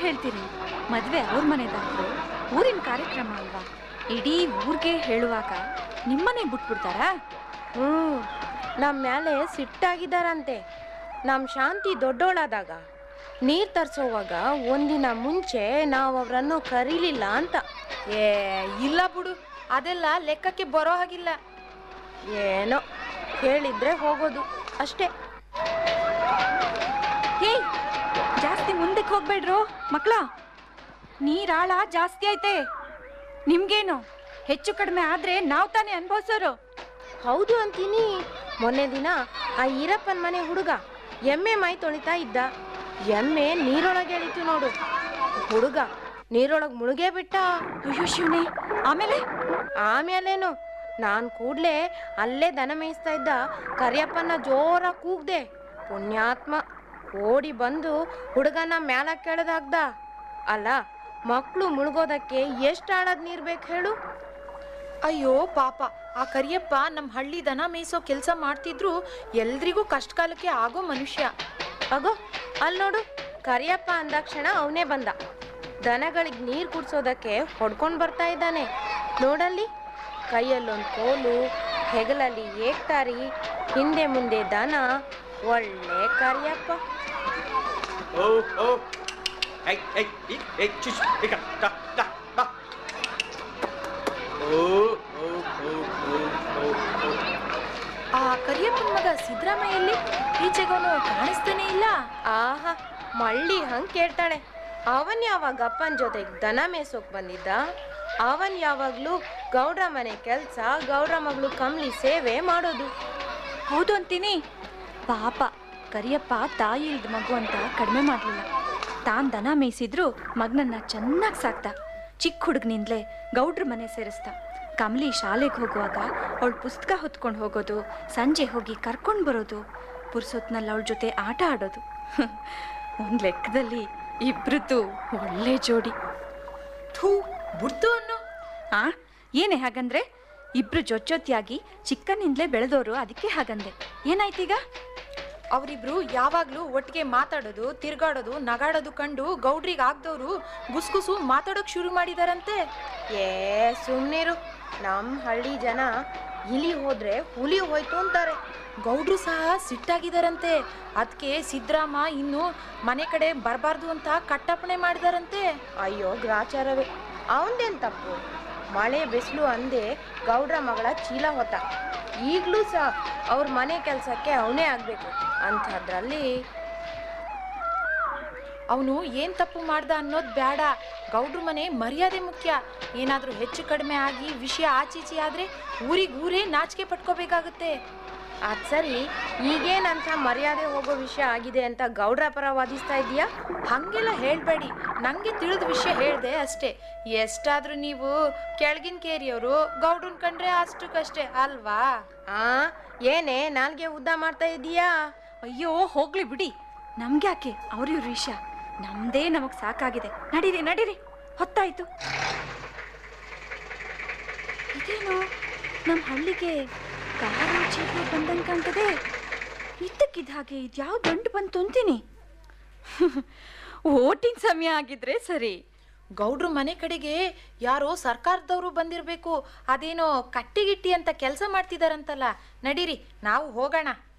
ಹೇಳ್ತೀರಿ ಮದ್ವೆ ಅವ್ರ ಮನೆದಾದ್ರು ಊರಿನ ಕಾರ್ಯಕ್ರಮ ಅಲ್ವಾ ಇಡೀ ಊರಿಗೆ ಹೇಳುವಾಗ ನಿಮ್ಮನೆ ಬಿಟ್ಬಿಡ್ತಾರಾ ಹ್ಞೂ ನಮ್ಮ ಮೇಲೆ ಸಿಟ್ಟಾಗಿದ್ದಾರಂತೆ ನಮ್ಮ ಶಾಂತಿ ದೊಡ್ಡೋಳಾದಾಗ ನೀರು ತರಿಸೋವಾಗ ಒಂದಿನ ಮುಂಚೆ ನಾವು ಅವರನ್ನು ಕರೀಲಿಲ್ಲ ಅಂತ ಏ ಇಲ್ಲ ಬಿಡು ಅದೆಲ್ಲ ಲೆಕ್ಕಕ್ಕೆ ಬರೋ ಹಾಗಿಲ್ಲ ಏನೋ ಹೇಳಿದ್ರೆ ಹೋಗೋದು ಅಷ್ಟೇ ಏಯ್ ಜಾಸ್ತಿ ಮುಂದಕ್ಕೆ ಹೋಗ್ಬೇಡ್ರು ಮಕ್ಳ ನೀರಾಳ ಜಾಸ್ತಿ ಐತೆ ನಿಮ್ಗೇನು ಹೆಚ್ಚು ಕಡಿಮೆ ಆದ್ರೆ ನಾವ್ ತಾನೇ ಅನ್ಭವಿಸೋರು ಹೌದು ಅಂತೀನಿ ಮೊನ್ನೆ ದಿನ ಆ ಈರಪ್ಪನ ಮನೆ ಹುಡುಗ ಎಮ್ಮೆ ಮೈ ತೊಳಿತಾ ಇದ್ದ ಎಮ್ಮೆ ನೀರೊಳಗೆ ಎಳಿತು ನೋಡು ಹುಡುಗ ನೀರೊಳಗೆ ಮುಳುಗೇ ಬಿಟ್ಟ ಅಯ್ಯೋ ಶಿವನೇ ಆಮೇಲೆ ಆಮೇಲೇನು ನಾನು ಕೂಡ್ಲೇ ಅಲ್ಲೇ ದನ ಮೇಯಿಸ್ತಾ ಇದ್ದ ಕರಿಯಪ್ಪನ ಜೋರ ಕೂಗ್ದೆ ಪುಣ್ಯಾತ್ಮ ಓಡಿ ಬಂದು ಹುಡುಗನ ಮ್ಯಾಲ ಕೆಳದಾಗ್ದ ಅಲ್ಲ ಮಕ್ಕಳು ಮುಳುಗೋದಕ್ಕೆ ಎಷ್ಟು ಆಳದ ನೀರು ಬೇಕು ಹೇಳು ಅಯ್ಯೋ ಪಾಪ ಆ ಕರಿಯಪ್ಪ ನಮ್ಮ ಹಳ್ಳಿ ದನ ಮೇಯಿಸೋ ಕೆಲಸ ಮಾಡ್ತಿದ್ರು ಎಲ್ರಿಗೂ ಕಷ್ಟಕಾಲಕ್ಕೆ ಆಗೋ ಮನುಷ್ಯ ಅಗೋ ಅಲ್ಲಿ ನೋಡು ಕರಿಯಪ್ಪ ಅಂದಾಕ್ಷಣ ಅವನೇ ಬಂದ ದನಗಳಿಗೆ ನೀರು ಕುಡ್ಸೋದಕ್ಕೆ ಹೊಡ್ಕೊಂಡು ಬರ್ತಾ ಇದ್ದಾನೆ ನೋಡಲ್ಲಿ ಕೈಯಲ್ಲೊಂದು ಕೋಲು ಹೆಗಲಲ್ಲಿ ಏಕ್ತಾರಿ ಹಿಂದೆ ಮುಂದೆ ದನ ಒಳ್ಳೆ ಕರಿಯಪ್ಪ ಓ ಓ ಐ ಐ ಇ ಐ ಚುಚ್ ಇಕ ಟ ಟ ಟ ಓ ಓ ಓ ಓ ಓ ಓ ಆ ಕರಿಯಪ್ಪನ ಮಗ ಸಿದ್ದರಾಮಯ್ಯಲ್ಲಿ ಈಚೆಗೋನು ಕಾಣಿಸ್ತಾನೆ ಇಲ್ಲ ಆಹಾ ಮಳ್ಳಿ ಹಂಗ್ ಕೇಳ್ತಾಳೆ ಅವನ್ ಯಾವಾಗ ಅಪ್ಪನ ಜೊತೆಗೆ ದನ ಮೇಸೋಕ್ ಬಂದಿದ್ದ ಅವನ್ ಯಾವಾಗ್ಲೂ ಗೌಡ್ರ ಮನೆ ಕೆಲ್ಸ ಗೌಡ್ರ ಮಗಳು ಕಮ್ಲಿ ಸೇವೆ ಮಾಡೋದು ಹೌದು ಅಂತೀನಿ ಪಾಪ ಕರಿಯಪ್ಪ ತಾಯಿ ಇಲ್ದ ಮಗು ಅಂತ ಕಡಿಮೆ ಮಾಡಲಿಲ್ಲ ತಾನ್ ದನ ಮೇಯಿಸಿದ್ರು ಮಗನನ್ನ ಚೆನ್ನಾಗಿ ಸಾಕ್ದ ಚಿಕ್ಕ ಹುಡುಗನಿಂದಲೇ ಗೌಡ್ರ ಮನೆ ಸೇರಿಸ್ದ ಕಮಲಿ ಶಾಲೆಗೆ ಹೋಗುವಾಗ ಅವಳು ಪುಸ್ತಕ ಹೊತ್ಕೊಂಡು ಹೋಗೋದು ಸಂಜೆ ಹೋಗಿ ಕರ್ಕೊಂಡು ಬರೋದು ಪುರ್ಸೊತ್ನಲ್ಲಿ ಅವಳ ಜೊತೆ ಆಟ ಆಡೋದು ಒಂದು ಲೆಕ್ಕದಲ್ಲಿ ಇಬ್ರದ್ದು ಒಳ್ಳೆ ಜೋಡಿ ಥೂ ಬಿಡ್ತು ಅನ್ನೋ ಆ ಏನೇ ಹಾಗಂದ್ರೆ ಇಬ್ರು ಜೊಚ್ಚೊತ್ತಿಯಾಗಿ ಚಿಕ್ಕನಿಂದಲೇ ಬೆಳೆದವರು ಅದಕ್ಕೆ ಹಾಗಂದೆ ಏನಾಯ್ತೀಗ ಅವರಿಬ್ರು ಯಾವಾಗ್ಲೂ ಒಟ್ಟಿಗೆ ಮಾತಾಡೋದು ತಿರ್ಗಾಡೋದು ನಗಾಡೋದು ಕಂಡು ಗೌಡ್ರಿಗೆ ಆಗ್ದವ್ರು ಗುಸ್ಗುಸು ಮಾತಾಡೋಕ್ ಶುರು ಮಾಡಿದಾರಂತೆ ಏ ಸುಮ್ನಿರು ನಮ್ಮ ಹಳ್ಳಿ ಜನ ಇಲಿ ಹೋದ್ರೆ ಹುಲಿ ಹೋಯ್ತು ಅಂತಾರೆ ಗೌಡ್ರು ಸಹ ಸಿಟ್ಟಾಗಿದಾರಂತೆ ಅದಕ್ಕೆ ಸಿದ್ದರಾಮ ಇನ್ನು ಮನೆ ಕಡೆ ಬರಬಾರ್ದು ಅಂತ ಕಟ್ಟಪ್ಪಣೆ ಮಾಡಿದಾರಂತೆ ಅಯ್ಯೋ ಗ್ರಾಚಾರವೇ ಅವಂದೇನ್ ತಪ್ಪು ಮಳೆ ಬಿಸಿಲು ಅಂದೆ ಗೌಡ್ರ ಮಗಳ ಚೀಲ ಹೊತ್ತ ಈಗಲೂ ಸಹ ಅವ್ರ ಮನೆ ಕೆಲಸಕ್ಕೆ ಅವನೇ ಆಗ್ಬೇಕು ಅಂಥದ್ರಲ್ಲಿ ಅವನು ಏನ್ ತಪ್ಪು ಮಾಡ್ದ ಅನ್ನೋದು ಬೇಡ ಗೌಡ್ರ ಮನೆ ಮರ್ಯಾದೆ ಮುಖ್ಯ ಏನಾದ್ರೂ ಹೆಚ್ಚು ಕಡಿಮೆ ಆಗಿ ವಿಷಯ ಆಚೀಚಿ ಆದ್ರೆ ಊರಿಗೆ ಊರೇ ನಾಚಿಕೆ ಪಟ್ಕೋಬೇಕಾಗುತ್ತೆ ಅದ್ ಸರಿ ಈಗೇನಂತ ಮರ್ಯಾದೆ ಹೋಗೋ ವಿಷಯ ಆಗಿದೆ ಅಂತ ಗೌಡ್ರ ಪರ ವಾದಿಸ್ತಾ ಇದೀಯಾ ಹಂಗೆಲ್ಲ ಹೇಳ್ಬೇಡಿ ನಂಗೆ ತಿಳಿದ ವಿಷಯ ಹೇಳ್ದೆ ಅಷ್ಟೇ ಎಷ್ಟಾದ್ರೂ ನೀವು ಕೆಳಗಿನ ಕೇರಿಯವರು ಗೌಡ್ರನ್ ಕಂಡ್ರೆ ಅಷ್ಟಕ್ಕಷ್ಟೇ ಅಲ್ವಾ ಆ ಏನೇ ನಾಲ್ಗೆ ಉದ್ದ ಮಾಡ್ತಾ ಇದೀಯಾ ಅಯ್ಯೋ ಹೋಗ್ಲಿ ಬಿಡಿ ನಮ್ಗ್ಯಾಕೆ ಅವ್ರಿವ್ರ ವಿಷಯ ನಮ್ದೇ ನಮಗ್ ಸಾಕಾಗಿದೆ ನಡೀರಿ ನಡೀರಿ ಹೊತ್ತಾಯ್ತು ಇದೇನು ನಮ್ಮ ಹಳ್ಳಿಗೆ ಕಾರು ಚೀಟಿ ಬಂದಂಗೆ ಕಾಣ್ತದೆ ಇದ್ದಕ್ಕಿದ್ದ ಹಾಗೆ ಇದ್ಯಾವ ದಂಡು ಬಂತು ಅಂತೀನಿ ಓಟಿನ ಸಮಯ ಆಗಿದ್ರೆ ಸರಿ ಗೌಡ್ರು ಮನೆ ಕಡೆಗೆ ಯಾರೋ ಸರ್ಕಾರದವರು ಬಂದಿರಬೇಕು ಅದೇನೋ ಕಟ್ಟಿಗಿಟ್ಟಿ ಅಂತ ಕೆಲಸ ಮಾಡ್ತಿದಾರಂತಲ್ಲ ನಡೀರಿ ನಾವು ಹೋಗೋಣ